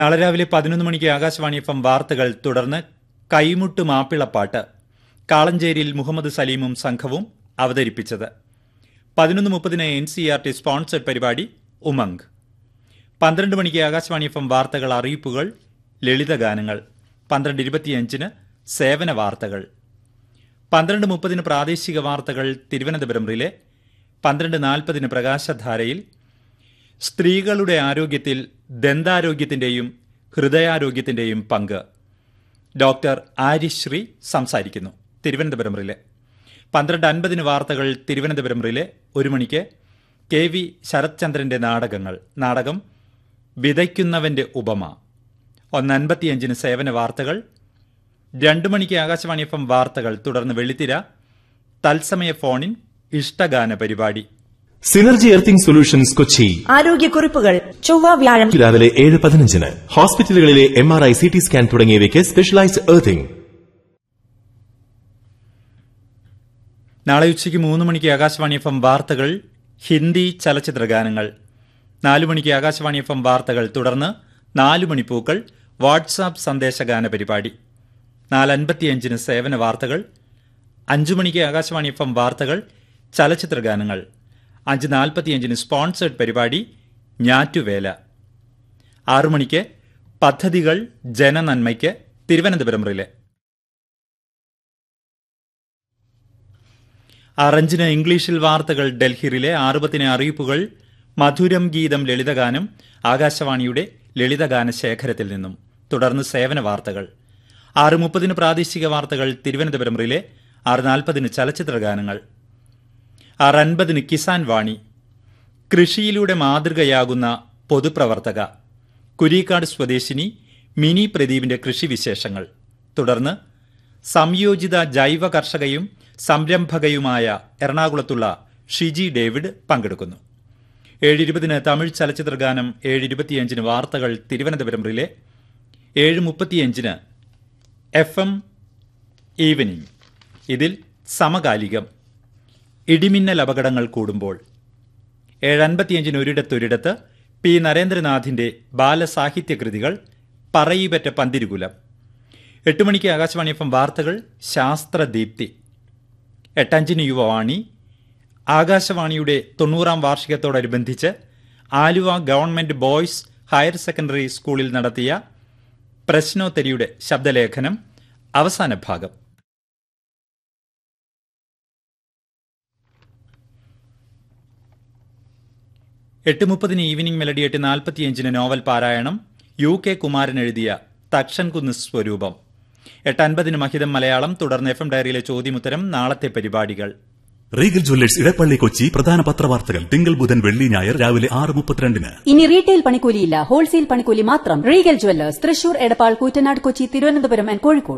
നാളെ രാവിലെ പതിനൊന്ന് മണിക്ക് ആകാശവാണി എഫ് എം വാർത്തകൾ തുടർന്ന് കൈമുട്ട് മാപ്പിളപ്പാട്ട് കാളഞ്ചേരിയിൽ മുഹമ്മദ് സലീമും സംഘവും അവതരിപ്പിച്ചത് പതിനൊന്ന് മുപ്പതിന് N C R T sponsored പരിപാടി ഉമംഗ് പന്ത്രണ്ട് മണിക്ക് ആകാശവാണി എഫ് എം വാർത്തകൾ അറിയിപ്പുകൾ ലളിതഗാനങ്ങൾ പന്ത്രണ്ട് ഇരുപത്തിയഞ്ചിന് സേവന വാർത്തകൾ പന്ത്രണ്ട് മുപ്പതിന് പ്രാദേശിക വാർത്തകൾ തിരുവനന്തപുരം റിലെ പന്ത്രണ്ട് നാൽപ്പതിന് പ്രകാശധാരയിൽ സ്ത്രീകളുടെ ആരോഗ്യത്തിൽ ദന്താരോഗ്യത്തിന്റെയും ഹൃദയാരോഗ്യത്തിന്റെയും പങ്ക് ഡോക്ടർ ആരിശ്രീ സംസാരിക്കുന്നു തിരുവനന്തപുരം റിലെ പന്ത്രണ്ട് അൻപതിന് വാർത്തകൾ തിരുവനന്തപുരം റിലെ ഒരു മണിക്ക് കെ വി ശരത്ചന്ദ്രന്റെ നാടകങ്ങൾ നാടകം വിതയ്ക്കുന്നവന്റെ ഉപമ ഒന്ന് അൻപത്തിയഞ്ചിന് സേവന വാർത്തകൾ രണ്ടു മണിക്ക് ആകാശവാണി എഫ് എം വാർത്തകൾ തുടർന്ന് വെള്ളിത്തിര തത്സമയ ഫോണിൻ ഇഷ്ടഗാന പരിപാടി സിനർജി എർത്തിംഗ് സൊല്യൂഷൻസ് കൊച്ചി ആരോഗ്യക്കുറിപ്പുകൾ ചൊവ്വ വ്യാഴം രാവിലെ ഏഴ് പതിനഞ്ചിന് ഹോസ്പിറ്റലുകളിലെ M R I C T scan തുടങ്ങിയവയ്ക്ക് സ്പെഷ്യലൈസ്ഡ് എർത്തിംഗ് നാളെ ഉച്ചയ്ക്ക് മൂന്ന് മണിക്ക് ആകാശവാണി എഫ് എം വാർത്തകൾ ഹിന്ദി ചലച്ചിത്ര ഗാനങ്ങൾ നാലു മണിക്ക് ആകാശവാണി എഫ് എം വാർത്തകൾ തുടർന്ന് നാലു മണിപ്പൂക്കൾ വാട്സാപ്പ് സന്ദേശഗാന പരിപാടി നാലൻപത്തിയഞ്ചിന് സേവന വാർത്തകൾ അഞ്ചു മണിക്ക് ആകാശവാണി എഫ് എം വാർത്തകൾ ചലച്ചിത്ര ഗാനങ്ങൾ അഞ്ച് നാൽപ്പത്തിയഞ്ചിന് സ്പോൺസേഡ് പരിപാടി ഞാറ്റുവേല ആറു മണിക്ക് പദ്ധതികൾ ജനനന്മയ്ക്ക് തിരുവനന്തപുരം റിലെ ആറഞ്ചിന് ഇംഗ്ലീഷിൽ വാർത്തകൾ ഡൽഹിയിലെ ആറുപത്തിന് അറിയിപ്പുകൾ മധുരം ഗീതം ലളിതഗാനം ആകാശവാണിയുടെ ലളിതഗാന ശേഖരത്തിൽ നിന്നും തുടർന്ന് സേവന വാർത്തകൾ ആറ് മുപ്പതിന് പ്രാദേശിക വാർത്തകൾ തിരുവനന്തപുരം റിലെ ആറ് നാൽപ്പതിന് ചലച്ചിത്ര ഗാനങ്ങൾ ആറ് അൻപതിന് കിസാൻ വാണി കൃഷിയിലൂടെ മാതൃകയാകുന്ന പൊതുപ്രവർത്തക കുരീക്കാട് സ്വദേശിനി മിനി പ്രദീപിന്റെ കൃഷിവിശേഷങ്ങൾ തുടർന്ന് സംയോജിത ജൈവ കർഷകയും സംരംഭകയുമായ എറണാകുളത്തുള്ള ഷിജി ഡേവിഡ് പങ്കെടുക്കുന്നു ഏഴ് ഇരുപതിന് തമിഴ് ചലച്ചിത്ര ഗാനം ഏഴ് ഇരുപത്തിയഞ്ചിന് വാർത്തകൾ തിരുവനന്തപുരം റിലെ ഏഴ് മുപ്പത്തിയഞ്ചിന് എഫ് എം ഈവനിംഗ് ഇതിൽ സമകാലികം ഇടിമിന്നൽ അപകടങ്ങൾ കൂടുമ്പോൾ ഏഴ് അൻപത്തിയഞ്ചിന് ഒരിടത്തൊരിടത്ത് പി നരേന്ദ്രനാഥിന്റെ ബാലസാഹിത്യ കൃതികൾ പറയിപറ്റ പന്തിരുകുലം എട്ട് മണിക്ക് ആകാശവാണി എഫ് എം വാർത്തകൾ ശാസ്ത്രദീപ്തി എട്ടഞ്ചിന് യുവവാണി ആകാശവാണിയുടെ തൊണ്ണൂറാം വാർഷികത്തോടനുബന്ധിച്ച് Aluva government boys higher secondary സ്കൂളിൽ നടത്തിയ പ്രശ്നോത്തരിയുടെ ശബ്ദലേഖനം അവസാന ഭാഗം എട്ട് മുപ്പതിന് ഈവനിംഗ് മെലഡി എട്ട് നാൽപ്പത്തിയഞ്ചിന് നോവൽ പാരായണം യു കെ കുമാരൻ എഴുതിയ തക്ഷൻകുന്ന് സ്വരൂപം എട്ട് അൻപതിന് മഹിതം മലയാളം തുടർന്ന് എഫ് എം ഡയറിയിലെ ചോദ്യമുത്തരം നാളത്തെ പരിപാടികൾ റീഗൽ ജ്വല്ലേഴ്സ് ഇടപ്പള്ളി കൊച്ചി പ്രധാന പത്രവാർത്തകൾ തിങ്കൾ ബുധൻ വെള്ളി ഞായർ രാവിലെ ആറ് മുപ്പത്തിരണ്ടിന് ഇനി റീറ്റെയിൽ പണിക്കൂലിയില്ല ഹോൾസെയിൽ പണിക്കൂലി മാത്രം Regal Jewellers Thrissur Edappal Koottanad Kochi Thiruvananthapuram and Kozhikode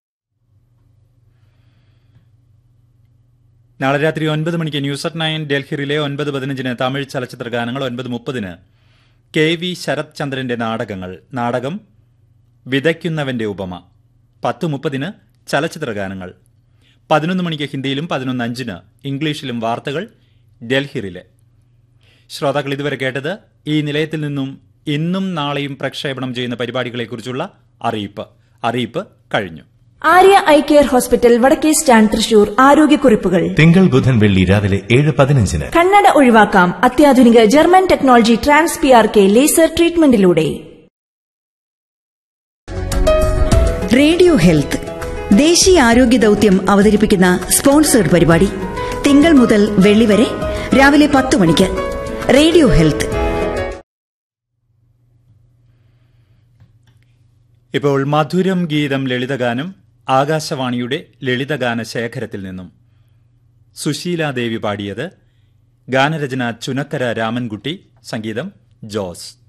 നാളെ രാത്രി ഒൻപത് മണിക്ക് ന്യൂസ് അറ്റ് നയൻ ഡൽഹിയിലെ ഒൻപത് പതിനഞ്ചിന് തമിഴ് ചലച്ചിത്ര ഗാനങ്ങൾ ഒൻപത് മുപ്പതിന് കെ വി ശരത് ചന്ദ്രന്റെ നാടകങ്ങൾ നാടകം വിതയ്ക്കുന്നവന്റെ ഉപമ പത്ത് മുപ്പതിന് ചലച്ചിത്ര ഗാനങ്ങൾ പതിനൊന്ന് മണിക്ക് ഹിന്ദിയിലും പതിനൊന്ന് അഞ്ചിന് ഇംഗ്ലീഷിലും വാർത്തകൾ ഡൽഹിയിലെ ശ്രോതാക്കൾ ഇതുവരെ കേട്ടത് ഈ നിലയത്തിൽ നിന്നും ഇന്നും നാളെയും പ്രക്ഷേപണം ചെയ്യുന്ന പരിപാടികളെക്കുറിച്ചുള്ള അറിയിപ്പ് അറിയിപ്പ് കഴിഞ്ഞു Arya eye care hospital Vadakke stand Thrissur ആരോഗ്യക്കുറിപ്പുകൾ തിങ്കൾ ബുധൻ വെള്ളി രാവിലെ ഏഴ് പതിനഞ്ചിന് കണ്ണട ഒഴിവാക്കാം അത്യാധുനിക German technology trans P R K laser ട്രീറ്റ്മെന്റിലൂടെ റേഡിയോ ഹെൽത്ത് ദേശീയ ആരോഗ്യ ദൌത്യം അവതരിപ്പിക്കുന്ന സ്പോൺസേഡ് പരിപാടി തിങ്കൾ മുതൽ വെള്ളി വരെ രാവിലെ പത്ത് മണിക്ക് റേഡിയോ ഹെൽത്ത് ഇപ്പോൾ മധുരം ഗീതം ലളിതഗാനം ആകാശവാണിയുടെ ലളിതഗാന ശേഖരത്തിൽ നിന്നും സുശീലാദേവി പാടിയത് ഗാനരചന ചുനക്കര രാമൻകുട്ടി സംഗീതം ജോസ്